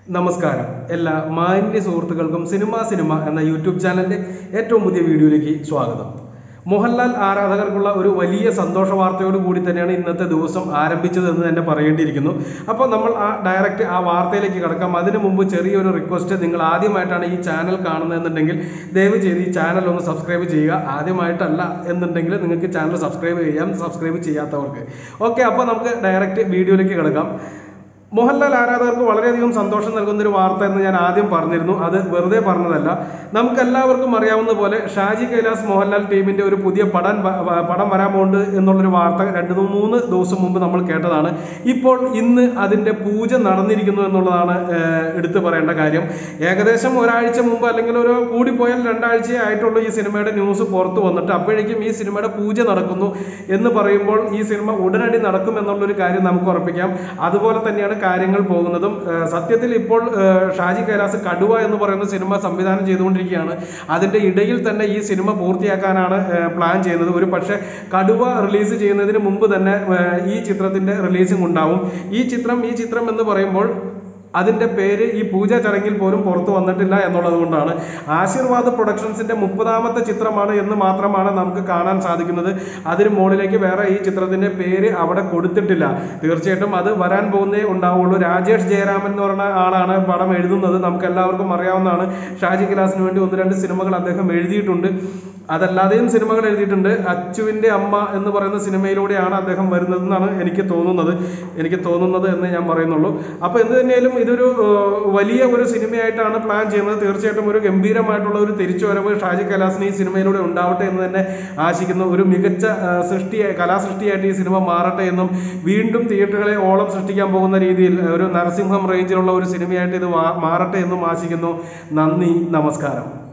നമസ്കാരം എല്ലാ മാന്യ സുഹൃത്തുക്കൾക്കും സിനിമ സിനിമ എന്ന യൂട്യൂബ് ചാനലിന്റെ ഏറ്റവും പുതിയ വീഡിയോയിലേക്ക് സ്വാഗതം മോഹൻലാൽ ആരാധകർക്കുള്ള ഒരു വലിയ സന്തോഷ വാർത്തയോട് കൂടി തന്നെയാണ് ഇന്നത്തെ ദിവസം ആരംഭിച്ചത് എന്ന് തന്നെ പറയേണ്ടിയിരിക്കുന്നു അപ്പോൾ നമ്മൾ ആ ഡയറക്റ്റ് ആ വാർത്തയിലേക്ക് കിടക്കാം അതിനു മുമ്പ് ചെറിയൊരു റിക്വസ്റ്റ് നിങ്ങൾ ആദ്യമായിട്ടാണ് ഈ ചാനൽ കാണുന്നതെന്നുണ്ടെങ്കിൽ ദയവ് ചെയ്ത് ഈ ചാനൽ ഒന്ന് സബ്സ്ക്രൈബ് ചെയ്യുക ആദ്യമായിട്ടല്ല എന്നുണ്ടെങ്കിൽ നിങ്ങൾക്ക് ചാനൽ സബ്സ്ക്രൈബ് ചെയ്യാം സബ്സ്ക്രൈബ് ചെയ്യാത്തവർക്ക് ഓക്കെ അപ്പോൾ നമുക്ക് ഡയറക്റ്റ് വീഡിയോയിലേക്ക് കിടക്കാം മോഹൻലാൽ ആരാധകർക്ക് വളരെയധികം സന്തോഷം നൽകുന്ന ഒരു വാർത്ത എന്ന് ഞാൻ ആദ്യം പറഞ്ഞിരുന്നു അത് വെറുതെ പറഞ്ഞതല്ല നമുക്ക് എല്ലാവർക്കും അറിയാവുന്ന പോലെ ഷാജി കൈലാസ് മോഹൻലാൽ ടീമിന്റെ ഒരു പുതിയ പടം വ- വ- പടം വരാൻ പോകുന്നുണ്ട് എന്നുള്ളൊരു വാർത്ത രണ്ട് മൂന്ന് ദിവസം മുമ്പ് നമ്മൾ കേട്ടതാണ് ഇപ്പോൾ ഇന്ന് അതിന്റെ പൂജ നടന്നിരിക്കുന്നു എന്നുള്ളതാണ് ഏഹ്, എടുത്തു പറയേണ്ട കാര്യം ഏകദേശം ഒരാഴ്ച മുമ്പ് അല്ലെങ്കിൽ ഒരു കൂടിപ്പോയാൽ രണ്ടാഴ്ചയേ ആയിട്ടുള്ളൂ ഈ സിനിമയുടെ ന്യൂസ് പുറത്തു വന്നിട്ട് അപ്പോഴേക്കും ഈ സിനിമയുടെ പൂജ നടക്കുന്നു എന്ന് പറയുമ്പോൾ ഈ സിനിമ ഉടനടി നടക്കും എന്നുള്ളൊരു കാര്യം നമുക്ക് ഉറപ്പിക്കാം അതുപോലെ തന്നെയാണ് കാര്യങ്ങൾ പോകുന്നതും ഏഹ് സത്യത്തിൽ ഇപ്പോൾ ഏഹ് ഷാജി കൈലാസ് കടുവ എന്ന് പറയുന്ന സിനിമ സംവിധാനം ചെയ്തുകൊണ്ടിരിക്കുകയാണ് അതിന്റെ ഇടയിൽ തന്നെ ഈ സിനിമ പൂർത്തിയാക്കാനാണ് ഏഹ് പ്ലാൻ ചെയ്യുന്നത് ഒരു പക്ഷേ കടുവ റിലീസ് ചെയ്യുന്നതിന് മുമ്പ് തന്നെ ഏഹ് ഈ ചിത്രത്തിന്റെ റിലീസിംഗ് ഉണ്ടാവും ഈ ചിത്രം ഈ ചിത്രം എന്ന് പറയുമ്പോൾ അതിന്റെ പേര് ഈ പൂജ ചടങ്ങിൽ പോലും പുറത്തു വന്നിട്ടില്ല എന്നുള്ളത് കൊണ്ടാണ് ആശീർവാദ് പ്രൊഡക്ഷൻസിന്റെ മുപ്പതാമത്തെ ചിത്രമാണ് എന്ന് മാത്രമാണ് നമുക്ക് കാണാൻ സാധിക്കുന്നത് അതിന് മുകളിലേക്ക് വേറെ ഈ ചിത്രത്തിന്റെ പേര് അവിടെ കൊടുത്തിട്ടില്ല തീർച്ചയായിട്ടും അത് വരാൻ പോകുന്നേ ഉണ്ടാവുള്ളൂ രാജേഷ് ജയരാമൻ എന്ന് പറഞ്ഞ ആളാണ് പടം എഴുതുന്നത് നമുക്ക് എല്ലാവർക്കും അറിയാവുന്നതാണ് ഷാജി കലാസിന് വേണ്ടി ഒന്ന് രണ്ട് സിനിമകൾ അദ്ദേഹം എഴുതിയിട്ടുണ്ട് അതല്ലാതെയും സിനിമകൾ എഴുതിയിട്ടുണ്ട് അച്ചുവിന്റെ അമ്മ എന്ന് പറയുന്ന സിനിമയിലൂടെയാണ് അദ്ദേഹം വരുന്നതെന്നാണ് എനിക്ക് തോന്നുന്നത് എനിക്ക് തോന്നുന്നത് എന്ന് ഞാൻ പറയുന്നുള്ളൂ അപ്പൊ എന്ത് തന്നെയാലും ഇതൊരു ഏഹ്, വലിയ ഒരു സിനിമയായിട്ടാണ് പ്ലാൻ ചെയ്യുന്നത് തീർച്ചയായിട്ടും ഒരു ഗംഭീരമായിട്ടുള്ള ഒരു തിരിച്ചുവരവ് ഷാജി കലാസിന് ഈ സിനിമയിലൂടെ ഉണ്ടാവട്ടെ എന്ന് തന്നെ ആശിക്കുന്നു ഒരു മികച്ച ഏഹ്, സൃഷ്ടി കലാസൃഷ്ടിയായിട്ട് ഈ സിനിമ മാറട്ടെ എന്നും വീണ്ടും തിയേറ്ററുകളെ ഓളം സൃഷ്ടിക്കാൻ പോകുന്ന രീതിയിൽ ഒരു നരസിംഹം റേഞ്ചിലുള്ള ഒരു സിനിമയായിട്ട് ഇത് മാ- മാറട്ടെ എന്നും ആശിക്കുന്നു നന്ദി നമസ്കാരം